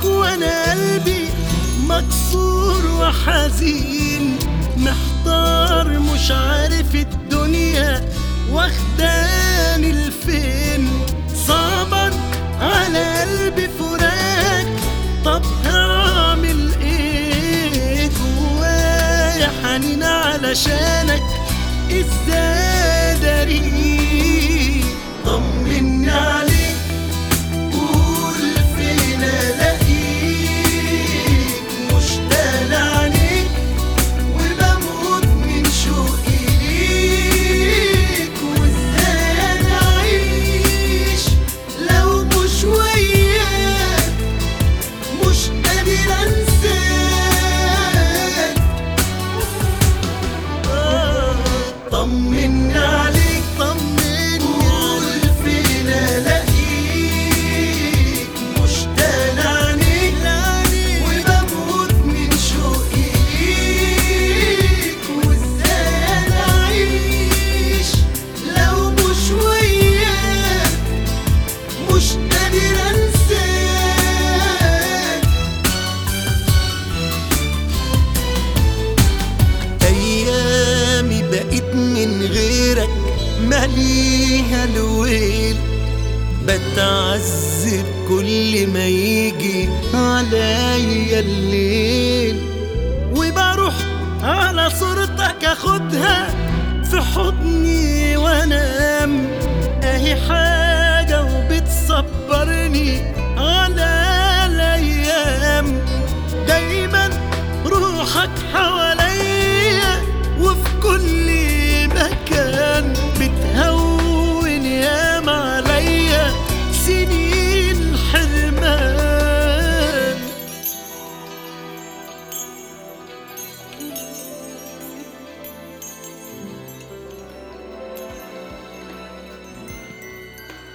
وانا قلبي مكسور وحزين محتار مش عارف الدنيا واخداني لفين صعبا على قلبي فراق طب هعمل ايه جوايا حنين علشانك ازاي داري طمني عليك قول فين الاقيك مشتاق لعينيك وبموت من شوقي ليك وازاي انا اعيش لو مش وياك مش قادر انساك طمني عليك طمني قول فين الاقيك مشتاق لعينيك وبموت من شوقي ليك وازاي انا اعيش لو مش وياك مش قادر انساك ايامي بقيت من غيرك ماليها الويل بتعذب كل ما يجي عليا الليل وبروح على صورتك اخدها في حضني وانام اهي حاجة وبتصبرني على الايام دايما روحك حوالي